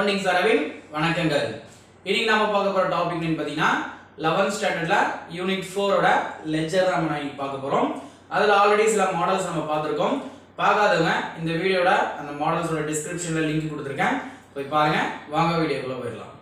morning sir Aravind வணக்கங்கள் இன்னைக்கு நாம பார்க்க போற டாபிக் பார்த்தீங்கன்னா லெவன்த் ஸ்டாண்டர்ட்ல யூனிட் ஃபோரோட லெஜர் நம்ம இன்னைக்கு பார்க்க போறோம் அதுல ஆல்ரெடி சில மாடல்ஸ் நம்ம பார்த்துருக்கோம் பார்க்காதவங்க இந்த வீடியோட அந்த மாடல்ஸோட டிஸ்கிரிப்ஷன்ல லிங்க் கொடுத்துருக்கேன் போய் பாருங்க வாங்க வீடியோக்குள்ள போயிடலாம்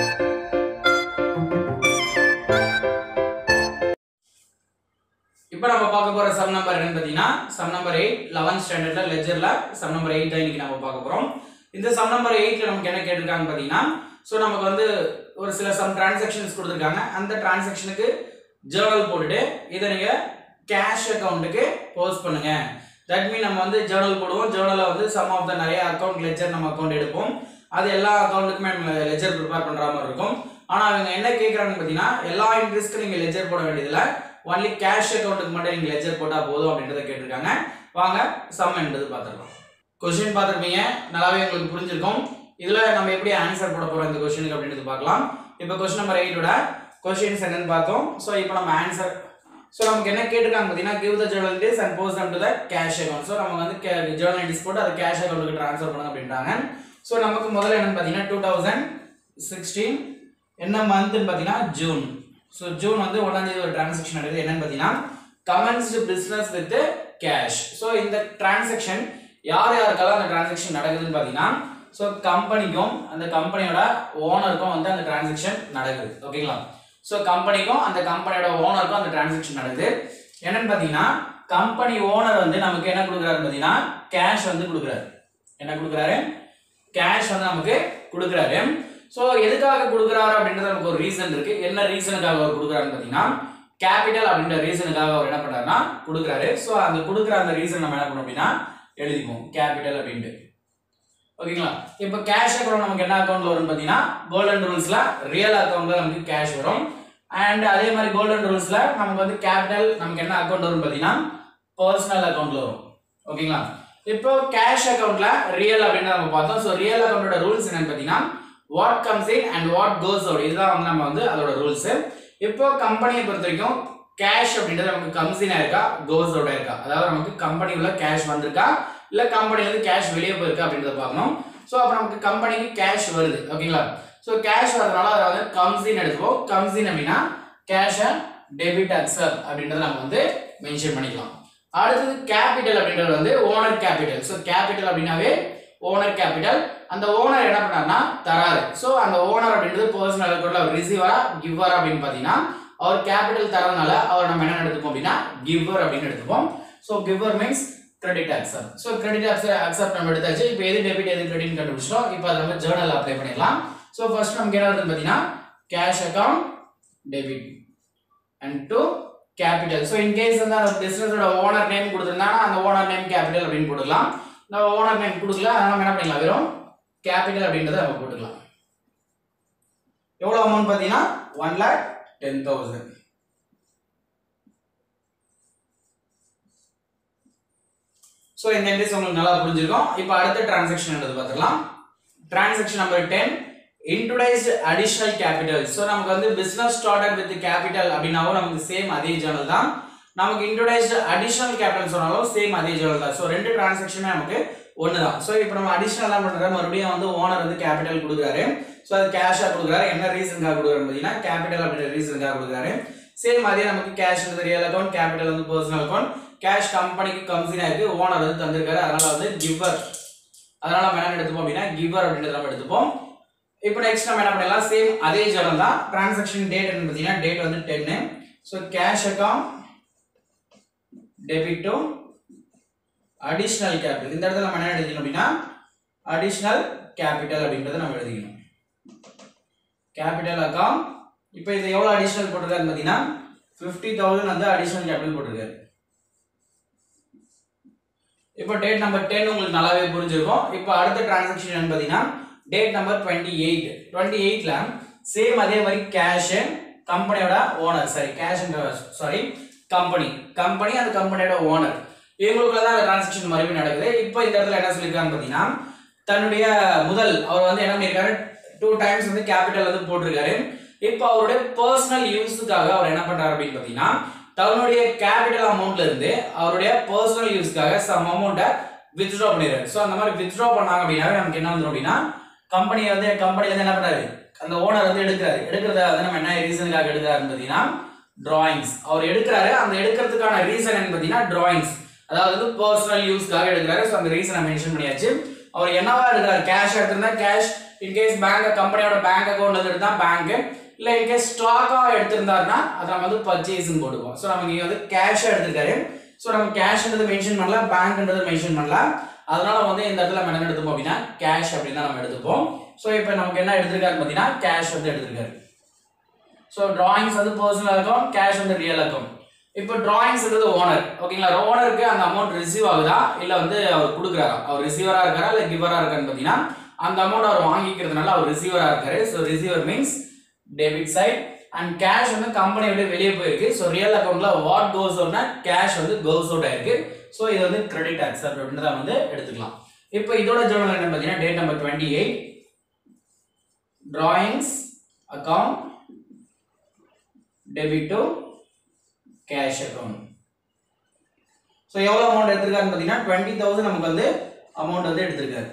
இப்போ நம்ம பார்க்க போற சம் நம்பர் என்னன்னு பார்த்தீங்கன்னா சம் நம்பர் எயிட் லெவன்த் ஸ்டாண்டர்ட்ல லெஜர்ல சம் நம்பர் எயிட் தான் இன்னைக்கு நம்ம பார்க்க போறோம் இந்த சம் நம்பர் எயிட்ல நமக்கு என்ன கேட்டிருக்காங்க பார்த்தீங்கன்னா ஸோ நமக்கு வந்து ஒரு சில சம் டிரான்சாக்ஷன்ஸ் கொடுத்துருக்காங்க அந்த டிரான்சாக்ஷனுக்கு ஜேர்னல் போட்டுட்டு இதை நீங்க கேஷ் அக்கௌண்ட்டுக்கு போஸ்ட் பண்ணுங்க தட் மீன் நம்ம வந்து ஜேர்னல் போடுவோம் ஜேர்னலில் வந்து சம் ஆஃப் த நிறைய அக்கௌண்ட் லெஜர் நம்ம அக்கௌண்ட் எடுப்போம் அது எல்லா அக்கௌண்ட்டுக்குமே நம்ம லெஜர் ப்ரிப்பேர் பண்ற மாதிரி இருக்கும் ஆனால் அவங்க என்ன கேட்குறாங்கன்னு பார்த்தீங்கன்னா எல்லா இன்ட்ரெஸ்ட்க்கு நீங்கள் லெஜர் போட வேண்டியதில்லை ஒன்லி கேஷ் அக்கௌண்ட்டுக்கு மட்டும் நீங்கள் லெஜர் போட்டால் போதும் அப்படின்றத கேட்டிருக்காங்க வாங்க சம் என்றது பார்த்துடலாம் கொஸ்டின் பார்த்துருப்பீங்க நல்லாவே உங்களுக்கு புரிஞ்சிருக்கும் இதில் நம்ம எப்படி ஆன்சர் போட போகிறோம் இந்த கொஸ்டினுக்கு அப்படின்றது பார்க்கலாம் இப்போ கொஸ்டின் நம்பர் எயிட்டோட கொஸ்டின்ஸ் என்னன்னு பார்த்தோம் ஸோ இப்போ நம்ம ஆன்சர் ஸோ நமக்கு என்ன கேட்டிருக்காங்க பார்த்தீங்கன்னா give the journal entries and post them to the cash account so நம்ம வந்து ஜேர்னலிட்டிஸ் போட்டு அதை கேஷ் அக்கௌண்ட்டுக்கு ட்ரான்ஸ்ஃபர் பண்ணுங்க அப்படின்றாங்க ஸோ நமக்கு முதல்ல என்னன்னு பார்த்தீங்கன்னா டூ தௌசண்ட் சிக்ஸ்டீன் என்ன மந்த்னு பார்த்தீங்கன்னா ஜூன் ஸோ ஜூன் வந்து ஒன்றாம் தேதி ஒரு டிரான்சாக்ஷன் நடக்குது என்னன்னு பார்த்தீங்கன்னா commenced business with cash so இந்த டிரான்சாக்ஷன் யார் யாருக்கெல்லாம் அந்த டிரான்சாக்ஷன் நடக்குதுன்னு பார்த்தீங்கன்னா ஸோ கம்பெனிக்கும் அந்த கம்பெனியோட ஓனருக்கும் வந்து அந்த டிரான்சாக்ஷன் நடக்குது ஓகேங்களா ஸோ கம்பெனிக்கும் அந்த கம்பெனியோட ஓனருக்கும் அந்த டிரான்சாக்ஷன் நடக்குது என்னன்னு பார்த்தீங்கன்னா கம்பெனி ஓனர் வந்து நமக்கு என்ன கொடுக்குறாரு பார்த்தீங்கன்னா கேஷ் வந்து கொடுக்குறாரு என்ன கொடுக்குறாரு கேஷ் வந்து நமக்கு கொடுக்குறாரு ஸோ எதுக்காக கொடுக்குறாரு அப்படின்றது நமக்கு ஒரு ரீசன் இருக்கு என்ன ரீசனுக்காக அவர் கொடுக்குறாருன்னு பார்த்தீங்கன்னா கேபிட்டல் அப்படின்ற ரீசனுக்காக அவர் என்ன பண்றாருன்னா கொடுக்குறாரு ஸோ அந்த கொடுக்குற அந்த ரீசன் நம்ம என்ன பண்ணோம் அப்படின்னா எழுதிப்போம் கேபிட்டல் அப்படின்ட்டு ஓகேங்களா இப்போ கேஷ் அக்கௌண்ட் நமக்கு என்ன அக்கௌண்ட்ல வரும்னு பார்த்தீங்கன்னா கோல்டன் ரூல்ஸ்ல ரியல் அக்கௌண்ட்ல நமக்கு கேஷ் வரும் அண்ட் அதே மாதிரி கோல்டன் ரூல்ஸ்ல நமக்கு வந்து கேபிட்டல் நமக்கு என்ன அக்கௌண்ட் வரும்னு பார்த்தீங்கன்னா பர்சனல் அக்கௌண்ட்ல வரும் ஓகேங்களா இப்போ கேஷ் அக்கௌண்ட்ல ரியல் அப்படின்னு நம்ம பார்த்தோம் ஸோ ரியல் அக்கௌண்டோட ரூல்ஸ் என்னன்னு பார்த்தீங்கன்னா what comes in and what goes out இதுதான் வந்து நம்ம வந்து அதோட ரூல்ஸ் இப்போ கம்பெனியை பொறுத்த வரைக்கும் கேஷ் அப்படின்றது நமக்கு கம்ஸ் இன் ஆயிருக்கா கோஸ் அவுட் ஆயிருக்கா அதாவது நமக்கு கம்பெனி உள்ள கேஷ் வந்திருக்கா இல்ல கம்பெனில இருந்து கேஷ் வெளியே போயிருக்கா அப்படின்றத பார்க்கணும் ஸோ அப்போ நமக்கு கம்பெனிக்கு கேஷ் வருது ஓகேங்களா ஸோ கேஷ் வரதுனால அதை வந்து கம்ஸ் இன் எடுத்துப்போம் கம்ஸ் இன் அப்படின்னா கேஷை டெபிட் அக்செப்ட் அப்படின்றத நம்ம வந்து மென்ஷன் பண்ணிக்கலாம் அடுத்தது கேபிட்டல் அப்படின்றது வந்து ஓனர் கேபிட்டல் ஸோ கேபிட்டல் அப்படின்னாவே ஓனர் கேபிட்டல் அந்த ஓனர் என்ன பண்ணாருன்னா தராரு ஸோ அந்த ஓனர் அப்படின்றது பர்சனல் அக்கௌண்ட்ல அவர் ரிசீவரா கிவ்வரா அப்படின்னு பார்த்தீங்கன்னா அவர் கேபிட்டல் தரதுனால அவர் நம்ம என்ன எடுத்துப்போம் அப்படின்னா கிவர் அப்படின்னு எடுத்துப்போம் so giver means credit accept so credit accept accept நம்ம எடுத்தாச்சு இப்போ எது டெபிட் எது கிரெடிட் கண்டுபிடிச்சிட்டோம் இப்போ அதை நம்ம ஜேர்னல் அப்ளை பண்ணிடலாம் ஸோ ஃபர்ஸ்ட் நமக்கு என்ன வருதுன்னு பார்த்தீங்கன்னா cash account debit and to capital so in case வந்து அந்த பிஸ்னஸோட ஓனர் நேம் கொடுத்துருந்தாங்கன்னா அந்த ஓனர் நேம் கேபிட்டல் அப்படின்னு போட்டுக்கலாம் நம்ம ஓனர் நேம் கொடுக்கல அதனால நம்ம என்ன பண்ணிக்கலாம் வெறும் கேபிட்டல் அப்படின்றத நம்ம போட்டுக்கலாம் எவ்வளோ அமௌண்ட் பார்த்தீங்கன்னா one lakh ten thousand so இந்த என்ட்ரிஸ் உங்களுக்கு நல்லா புரிஞ்சிருக்கும் இப்போ அடுத்த டிரான்சாக்ஷன் எடுத்து பார்த்துக்கலாம் transaction number ten introduced additional capital so நமக்கு வந்து பிஸ்னஸ் ஸ்டார்டட் வித் கேபிட்டல் அப்படின்னாவும் நமக்கு சேம் அதே ஜேர்னல் தான் நமக்கு இன்ட்ரோடைஸ்டு அடிஷனல் கேபிட்டல் சொன்னாலும் சேம் அதே ஜேர்னல் தான் ஸோ ரெண்டு டிரான்சாக்ஷனுமே நமக்கு ஒன்று தான் ஸோ இப்போ நம்ம அடிஷனலாக பண்ணுற மறுபடியும் வந்து ஓனர் வந்து கேபிட்டல் கொடுக்குறாரு ஸோ அது கேஷாக கொடுக்குறாரு என்ன ரீசனுக்காக கொடுக்குறாரு பார்த்தீங்கன்னா கேபிட்டல் அப்படின்ற ரீசனுக்காக கொடுக்குறாரு சேம் அதே நமக்கு கேஷ் வந்து ரியல் அக்கௌண்ட் கேபிட்டல் வந்து பர்சனல் அக்கௌண்ட் கேஷ் கம்பெனிக்கு கம்சினா இருக்கு ஓனர் வந்து தந்திருக்காரு அதனால வந்து கிவர் அதனால நம்ம என்ன எடுத்துப்போம் அப்படின்னா கிவர் அப்படின்றத நம்ம எடுத்துப்போம் இப்போ நெக்ஸ்ட் நம்ம என்ன பண்ணலாம் சேம் அதே ஜேர்னல் தான் டிரான்சாக்ஷன் டேட் என்ன பார்த்தீங்கன்னா டேட் வந்து டென்னு so cash account debit to additional capital இந்த இடத்துல நம்ம என்ன எழுதிக்கணும் அப்படின்னா அடிஷ்னல் கேபிட்டல் அப்படின்றத நம்ம எழுதிக்கணும் கேபிட்டல் அக்கௌண்ட் இப்போ இது எவ்வளோ அடிஷ்னல் போட்டிருக்காருன்னு பார்த்தீங்கன்னா ஃபிஃப்டி தௌசண்ட் வந்து அடிஷ்னல் கேபிட்டல் போட்டிருக்காரு இப்போ டேட் நம்பர் டென் உங்களுக்கு நல்லாவே புரிஞ்சிருக்கும் இப்போ அடுத்த டிரான்சாக்ஷன் என்னன்னு பார்த்தீங்கன்னா date number twenty eight twenty எயிட்ல சேம் அதே மாதிரி கேஷ் கம்பெனியோட owner sorry cash sorry company company அந்த கம்பெனியோட ஓனர் இவங்களுக்குள்ள தான் டிரான்சாக்ஷன் மறுபடியும் நடக்குது இப்போ இந்த இடத்துல என்ன சொல்லியிருக்காங்க பார்த்தீங்கன்னா தன்னுடைய முதல் அவர் வந்து என்ன பண்ணியிருக்காரு டூ டைம்ஸ் வந்து கேபிட்டல் வந்து போட்டிருக்காரு இப்போ அவருடைய பர்சனல் யூஸுக்காக அவர் என்ன பண்றாரு அப்படின்னு பார்த்தீங்கன்னா தன்னுடைய கேபிட்டல் அமௌண்ட்ல இருந்து அவருடைய பர்சனல் யூஸ்க்காக சம் அமௌண்ட்டை வித்ட்ரா பண்ணிடுறாரு ஸோ அந்த மாதிரி வித்ட்ரா பண்ணாங்க அப்படின்னா நமக்கு என்ன வந்துடும் அப்படின்னா கம்பெனி வந்து கம்பெனில இருந்து என்ன பண்றாரு அந்த ஓனர் வந்து எடுக்கிறாரு எடுக்கிறத வந்து நம்ம என்ன ரீசனுக்காக எடுக்கிறாருன்னு பார்த்தீங்கன்னா டிராயிங்ஸ் அவர் எடுக்கிறாரு அந்த எடுக்கிறதுக்கான ரீசன் என்ன பார்த்தீங்கன்னா டிராயிங்ஸ் அதாவது வந்து பர்சனல் யூஸ்க்காக எடுக்கிறாரு ஸோ அந்த ரீசனை மென்ஷன் பண்ணியாச்சு அவர் என்னவா எடுக்கிறாரு கேஷ் எடுத்திருந்தா கேஷ் இன்கேஸ் பேங்க் கம்பெனியோட பேங்க் அக்கௌண்ட் எடுத்தா பேங்க் இல்ல இன்கேஸ் ஸ்டாக்கா எடுத்திருந்தாருன்னா அதை நம்ம வந்து பர்ச்சேஸ்னு போட்டுப்போம் ஸோ நமக்கு இங்க வந்து கேஷ் எடுத்திருக்காரு ஸோ நம்ம கேஷ்ன்றது மென்ஷன் பண்ணல பேங்க்ன்றது மென்ஷன் பண்ணல அதனால வந்து இந்த இடத்துல நம்ம என்ன எடுத்துப்போம் அப்படின்னா கேஷ் அப்படின்னு தான் நம்ம எடுத்துப்போம் ஸோ இப்போ நமக்கு என்ன எடுத்திருக்காரு பார்த்தீங்கன்னா கேஷ் வந்து எடுத்திருக்காரு ஸோ டிராயிங்ஸ் வந்து பர்சனல் அக்கௌண்ட் கேஷ் வந்து ரியல் அக்கௌண்ட் இப்போ டிராயிங்ஸ்ன்றது ஓனர் ஓகேங்களா ஓனருக்கு அந்த அமௌண்ட் ரிசீவ் ஆகுதா இல்லை வந்து அவர் கொடுக்குறாரா அவர் ரிசீவரா இருக்காரா இல்லை கிவரா இருக்கான்னு பார்த்தீங்கன்னா அந்த அமௌண்ட் அவர் வாங்கிக்கிறதுனால அவர் ரிசீவரா இருக்காரு so receiver means debit side and cash வந்து கம்பெனி விட்டு வெளியே போயிருக்கு ஸோ ரியல் அக்கௌண்ட்ல வாட் கோஸ் அவுட்னா கேஷ் வந்து கோஸ் அவுட் ஆயிருக்கு ஸோ இது வந்து கிரெடிட் அக்செப்ட் அப்படின்றத வந்து எடுத்துக்கலாம் இப்போ இதோட ஜேர்னல் என்ன பார்த்தீங்கன்னா date number twenty eight drawings account debit to cash account so எவ்வளோ அமௌண்ட் எடுத்திருக்காருன்னு பார்த்தீங்கன்னா டுவெண்ட்டி தௌசண்ட் நமக்கு வந்து அமௌண்ட் வந்து எடுத்திருக்காரு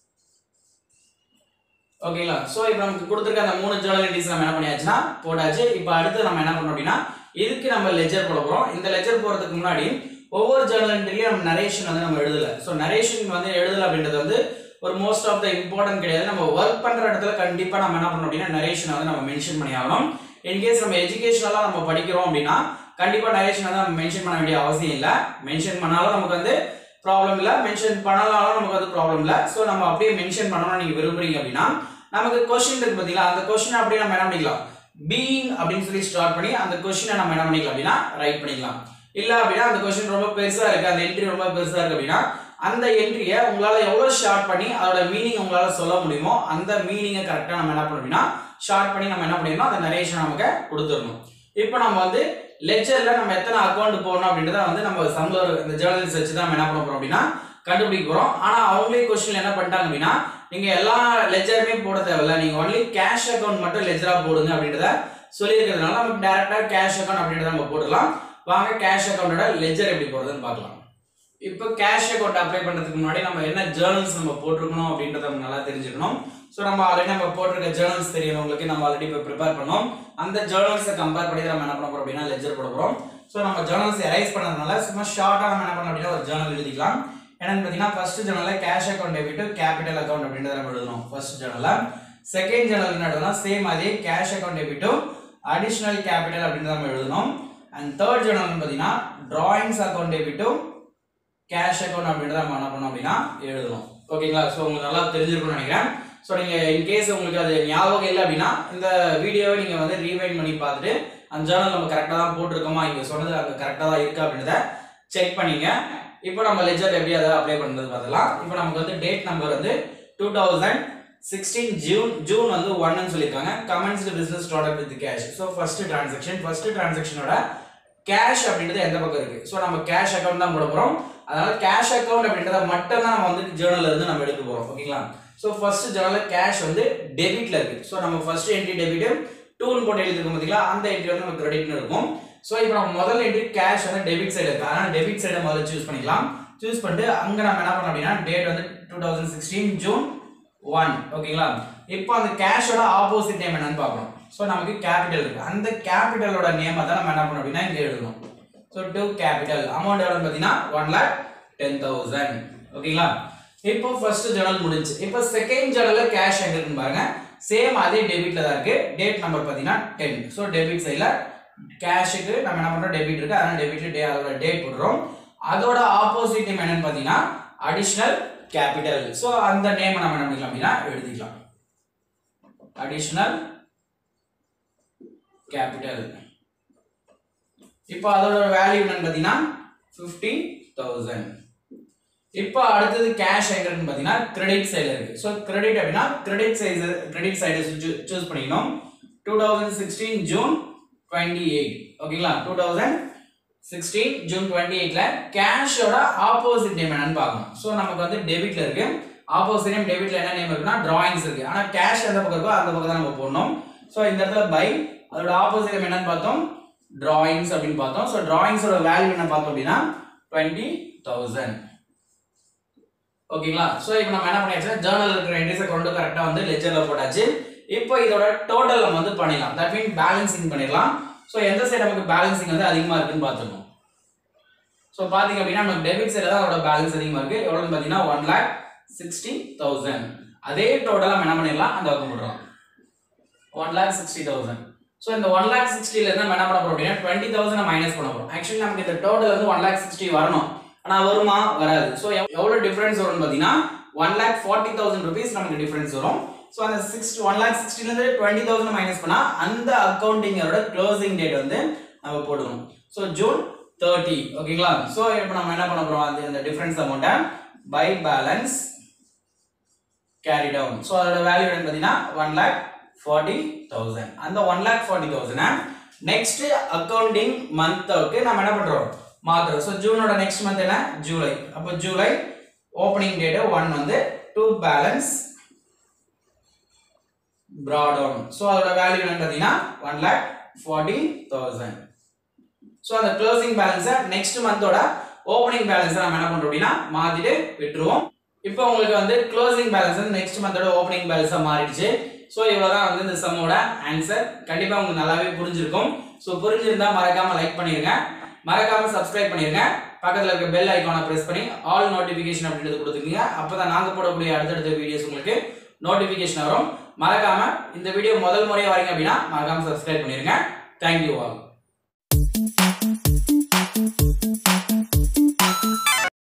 ஓகேங்களா ஸோ இப்போ நமக்கு கொடுத்துருக்க அந்த மூணு ஜேர்னல் என்ட்ரிஸ் நம்ம என்ன பண்ணியாச்சுன்னா போட்டாச்சு இப்போ அடுத்து நம்ம என்ன பண்ணோம் அப்படின்னா இதுக்கு நம்ம லெஜர் போட போகிறோம் இந்த லெஜர் போகிறதுக்கு முன்னாடி ஒவ்வொரு ஜேர்னல் என்ட்ரிலையும் நம்ம நரேஷன் வந்து நம்ம எழுதலை ஸோ நரேஷன் வந்து எழுதலை அப்படின்றது வந்து ஒரு மோஸ்ட் ஆஃப் த இம்பார்ட்டன்ட் கிடையாது நம்ம ஒர்க் பண்ற இடத்துல கண்டிப்பா நம்ம என்ன பண்ணணும் அப்படின்னா நரேஷன் வந்து நம்ம மென்ஷன் பண்ணி ஆகணும் இன்கேஸ் நம்ம எஜுகேஷனலா நம்ம படிக்கிறோம் அப்படின்னா கண்டிப்பா நரேஷன் வந்து நம்ம மென்ஷன் பண்ண வேண்டிய அவசியம் இல்லை மென்ஷன் பண்ணாலும் நமக்கு வந்து ப்ராப்ளம் இல்லை மென்ஷன் பண்ணலாலும் நமக்கு வந்து ப்ராப்ளம் இல்லை ஸோ நம்ம அப்படியே மென்ஷன் பண்ணணும்னு நீங்க விரும்புறீங்க அப்படின்னா நமக்கு கொஸ்டின் இருக்கு பார்த்தீங்களா அந்த கொஸ்டின் அப்படியே நம்ம என்ன பண்ணிக்கலாம் பீயிங் அப்படின்னு சொல்லி ஸ்டார்ட் பண்ணி அந்த கொஸ்டினை நம்ம என்ன பண்ணிக்கலாம் அப்படின்னா ரைட் பண்ணிக்கலாம் இல்ல அப்படின்னா அந்த கொஸ்டின் ரொம்ப பெருசா இருக்கு அந்த என்ட்ரி ரொம்ப பெருசா இருக்கு அப்படின்னா அந்த என்ட்ரியை உங்களால எவ்வளவு ஷார்ட் பண்ணி அதோட மீனிங் உங்களால சொல்ல முடியுமோ அந்த மீனிங்கை கரெக்டா நம்ம என்ன பண்ணணும் அப்படின்னா ஷார்ட் பண்ணி நம்ம என்ன பண்ணிடணும் அந்த நரேஷன் நமக்கு கொடுத்துடணும் இப்போ நம்ம வந்து லெஜர்ல நம்ம எத்தனை அக்கௌண்ட் போடணும் அப்படின்றத வந்து நம்ம சம்லர் இந்த ஜேர்னல்ஸ் வச்சு தான் நம்ம என்ன பண்ண போறோம் அப்படின்னா கண்டுபிடிக்க போறோம் ஆனா அவங்களே கொஸ்டின் என்ன பண்ணிட்டாங்க அப்படின்னா நீங்க எல்லா லெஜருமே போட தேவையில்ல நீங்க ஒன்லி கேஷ் அக்கௌண்ட் மட்டும் லெஜரா போடுங்க அப்படின்றத சொல்லியிருக்கிறதுனால நமக்கு டேரக்டா கேஷ் அக்கௌண்ட் அப்படின்றத நம்ம போடலாம் வாங்க கேஷ் அக்கௌண்டோட லெஜர் எப்படி போடுறதுன்னு பார்க்கலாம் இப்போ கேஷ் அக்கௌண்ட் அப்ளை பண்றதுக்கு முன்னாடி நம்ம என்ன ஜேர்னல்ஸ் நம்ம போட்டிருக்கணும் அப்படின்றத நம்ம நல்லா தெரிஞ்சுக்கணும் ஸோ நம்ம ஆல்ரெடி நம்ம போட்டிருக்க ஜேர்னல்ஸ் தெரியும் உங்களுக்கு நம்ம ஆல்ரெடி இப்போ ப்ரிப்பேர் பண்ணோம் அந்த ஜேர்னல்ஸை கம்பேர் பண்ணி நம்ம என்ன பண்ண போறோம் அப்படின்னா லெஜர் போட போறோம் ஸோ நம்ம ஜேர்னல்ஸ் எரைஸ் பண்ணதுனால சும்மா ஷார்ட்டாக நம்ம என்ன பண்ணோம் அப்படின்னா ஒரு ஜேர்னல் எழுதிக்கலாம் என்னன்னு பார்த்தீங்கன்னா ஃபர்ஸ்ட் ஜேர்னலில் cash account debit capital account அப்படின்றத நம்ம எழுதணும் ஃபர்ஸ்ட் ஜேர்னலில் செகண்ட் ஜேர்னல் என்ன எழுதணும் சேம் அதே கேஷ் அக்கௌண்ட் டெபிட்டும் அடிஷனல் கேபிட்டல் அப்படின்றத நம்ம எழுதணும் அண்ட் தேர்ட் ஜேர்னல் பார்த்தீங்கன்னா டிராயிங்ஸ் அக்கௌண்ட் டெபிட்டும் கேஷ் அக்கௌண்ட் அப்படின்றத நம்ம என்ன பண்ணோம் அப்படின்னா எழுதணும் ஓகேங்களா ஸோ உங்களுக்கு நல்லா தெரிஞ்சிருக்கும்னு நினைக்கிறேன் ஸோ நீங்கள் இன்கேஸ் உங்களுக்கு அது ஞாபகம் இல்லை அப்படின்னா இந்த வீடியோவை நீங்கள் வந்து ரீவைண்ட் பண்ணி பார்த்துட்டு அந்த ஜேர்னல் நம்ம கரெக்டாக தான் போட்டிருக்கோமா இங்கே சொன்னது அங்கே கரெக்டாக தான் இருக்கா அப்படின்றத செக் பண்ணிங்க இப்போ நம்ம லெஜர் எப்படி அதை அப்ளை பண்ணுறது பார்த்துலாம் இப்போ நமக்கு வந்து டேட் நம்பர் வந்து two thousand sixteen June June வந்து ஒன்னு சொல்லியிருக்காங்க commenced business start with cash so first transaction first டிரான்சாக்ஷனோட கேஷ் அப்படின்றது எந்த பக்கம் இருக்கு ஸோ நம்ம கேஷ் அக்கௌண்ட் தான் போட போகிறோம் அதனால கேஷ் அக்கௌண்ட் அப்படின்றத மட்டும் தான் நம்ம வந்து ஜேர்னல்ல இருந்து நம்ம எடுக்க போகிறோம் ஓகேங்களா ஸோ ஃபர்ஸ்ட் ஜேர்னலில் கேஷ் வந்து டெபிட்ல இருக்கு ஸோ நம்ம ஃபர்ஸ்ட் என்ட்ரி டெபிட் டூன்னு போட்டு எழுதிருக்கோம் பார்த்தீங்களா அந்த என்ட்ரி வந்து நம்ம கிரெடிட்னு இருக்கும் ஸோ இப்போ நம்ம முதல் என்ட்ரி கேஷ் வந்து டெபிட் சைடு இருக்கு அதனால டெபிட் சைடை முதல்ல சூஸ் பண்ணிக்கலாம் சூஸ் பண்ணிட்டு அங்கே நம்ம என்ன பண்ணோம் அப்படின்னா டேட் வந்து two thousand sixteen June one ஓகேங்களா இப்போ அந்த கேஷோட ஆப்போசிட் நேம் என்னன்னு பார்க்கணும் ஸோ நமக்கு கேபிட்டல் இருக்கு அந்த கேபிட்டலோட நேமை தான் நம்ம என்ன பண்ணணும் அப்படின்னா இங்கே எழுதணும் ஸோ டூ கேபிட்டல் அமௌண்ட் எவ்வளோ பார்த்தீங்கன்னா ஒன் லேக் டென் தௌசண்ட் ஓகேங்களா இப்போ ஃபர்ஸ்ட் ஜேர்னல் முடிஞ்சு இப்போ செகண்ட் ஜேர்னலில் கேஷ் எங்க இருக்குன்னு பாருங்க சேம் அதே டெபிட்ல தான் இருக்கு டேட் நம்பர் பார்த்தீங்கன்னா டென் ஸோ டெபிட் சைடில் கேஷுக்கு நம்ம என்ன பண்றோம் டெபிட் இருக்கு அதனால டெபிட்ல டே அதோட டேட் போடுறோம் அதோட ஆப்போசிட் நேம் என்னன்னு பார்த்தீங்கன்னா அடிஷனல் கேபிட்டல் ஸோ அந்த நேம் நம்ம என்ன பண்ணிக்கலாம் அப்படின்னா எழுதிக்கலாம் அடிஷனல் கேபிட்டல் இப்போ அதோட வேல்யூ என்னன்னு பார்த்தீங்கன்னா ஃபிஃப்டி தௌசண்ட் இப்போ அடுத்தது கேஷ் எங்க இருக்குன்னு பார்த்தீங்கன்னா கிரெடிட் சைடில் இருக்கு ஸோ கிரெடிட் அப்படின்னா கிரெடிட் சைஸ் கிரெடிட் சைடு சூஸ் பண்ணிக்கணும் two thousand sixteen June twenty eight ஓகேங்களா two thousand sixteen June twenty எயிட்ல கேஷோட ஆப்போசிட் நேம் என்னன்னு பார்க்கணும் ஸோ நமக்கு வந்து டெபிட்ல இருக்கு ஆப்போசிட் நேம் டெபிட்ல என்ன நேம் இருக்குன்னா டிராயிங்ஸ் இருக்கு ஆனால் கேஷ் எந்த பக்கம் இருக்கோ அந்த பக்கம் தான் நம்ம போடணும் ஸோ இந்த இடத்துல பை அதோட ஆப்போசிட் நேம் என்னன்னு பார்த்தோம் டிராயிங்ஸ் அப்படின்னு பார்த்தோம் ஸோ டிராயிங்ஸோட வேல்யூ என்ன பார்த்தோம் அப்படின்னா டுவெண்ட்டி தௌசண்ட் ஓகேங்களா ஸோ இப்போ நம்ம என்ன பண்ணியாச்சுன்னா ஜேர்னல் இருக்கிற என்ட்ரிஸை கொண்டு கரெக்டாக வந்து லெஜரில் போட்டாச்சு இப்போ இதோட டோட்டல் நம்ம வந்து பண்ணிடலாம் தட் மீன் பேலன்சிங் பண்ணிடலாம் ஸோ எந்த சைடு நமக்கு பேலன்சிங் வந்து அதிகமாக இருக்குன்னு பார்த்துக்கணும் ஸோ பார்த்தீங்க அப்படின்னா நமக்கு டெபிட் சைடில் தான் அதோட பேலன்ஸ் அதிகமாக இருக்குது எவ்வளோன்னு பார்த்தீங்கன்னா ஒன் லேக் சிக்ஸ்டி தௌசண்ட் அதே டோட்டலாக நம்ம என்ன பண்ணிடலாம் அந்த பக்கம் போடுறோம் one lakh sixty thousand so இந்த ஒன் லேக் சிக்ஸ்டிலேருந்து நம்ம என்ன பண்ண போகிறோம் அப்படின்னா டுவெண்ட்டி தௌசண்ட் மைனஸ் பண்ண போகிறோம் ஆக்சுவலி நமக்கு இந்த டோட்டல் வந்து ஒன் லேக் சிக்ஸ்டி வரணும் ஆனால் வருமா வராது ஸோ எவ்வளோ டிஃப்ரென்ஸ் வரும்னு பார்த்தீங்கன்னா one lakh forty thousand rupees நமக்கு டிஃப்ரென்ஸ் வரும் ஸோ அந்த சிக்ஸ் ஒன் லேக் சிக்ஸ்டிலேருந்து டுவெண்ட்டி தௌசண்ட் மைனஸ் பண்ணால் அந்த அக்கௌண்டிங்கோட க்ளோசிங் டேட் வந்து நம்ம போடணும் ஸோ ஜூன் தேர்ட்டி ஓகேங்களா ஸோ இப்போ நம்ம என்ன பண்ண போகிறோம் அது அந்த டிஃப்ரென்ஸ் அமௌண்ட்டை by balance carry down so அதோட வேல்யூ என்னன்னு பார்த்தீங்கன்னா ஒன் லேக் ஃபார்ட்டி தௌசண்ட் அந்த one lakh forty thousand next accounting மந்த்துக்கு நம்ம என்ன பண்ணுறோம் மாத்துறோம் ஸோ ஜூனோட நெக்ஸ்ட் மந்த் என்ன ஜூலை அப்போ ஜூலை ஓப்பனிங் டேட்டு ஒன் வந்து டூ பேலன்ஸ் ப்ராடவுன் ஸோ அதோட வேல்யூ என்னன்னு பார்த்தீங்கன்னா one lakh forty thousand so அந்த க்ளோசிங் பேலன்ஸை நெக்ஸ்ட் மந்தோட ஓப்பனிங் பேலன்ஸை நம்ம என்ன பண்ணுறோம் அப்படின்னா மாற்றிட்டு விட்டுருவோம் இப்போ உங்களுக்கு வந்து க்ளோசிங் பேலன்ஸ் வந்து நெக்ஸ்ட் மந்தோட ஓப்பனிங் பேலன்ஸாக மாறிடுச்சு ஸோ இவ்வளோ தான் வந்து இந்த சம்மோட ஆன்சர் கண்டிப்பாக உங்களுக்கு நல்லாவே புரிஞ்சிருக்கும் ஸோ புரிஞ்சிருந்தா மறக்காம லைக் பண்ணிருங்க மறக்காம சப்ஸ்கிரைப் பண்ணிருங்க பக்கத்தில் இருக்க பெல் ஐக்கானை ப்ரெஸ் பண்ணி ஆல் நோட்டிஃபிகேஷன் அப்படின்றது கொடுத்துக்கீங்க அப்போ தான் நாங்கள் போடக்கூடிய அடுத்தடுத்த வீடியோஸ் உங்களுக்கு நோட்டிஃபிகேஷன் வரும் மறக்காம இந்த வீடியோ முதல் முறையாக வரீங்க அப்படின்னா மறக்காம சப்ஸ்கிரைப் பண்ணிருங்க தேங்க்யூ ஆல்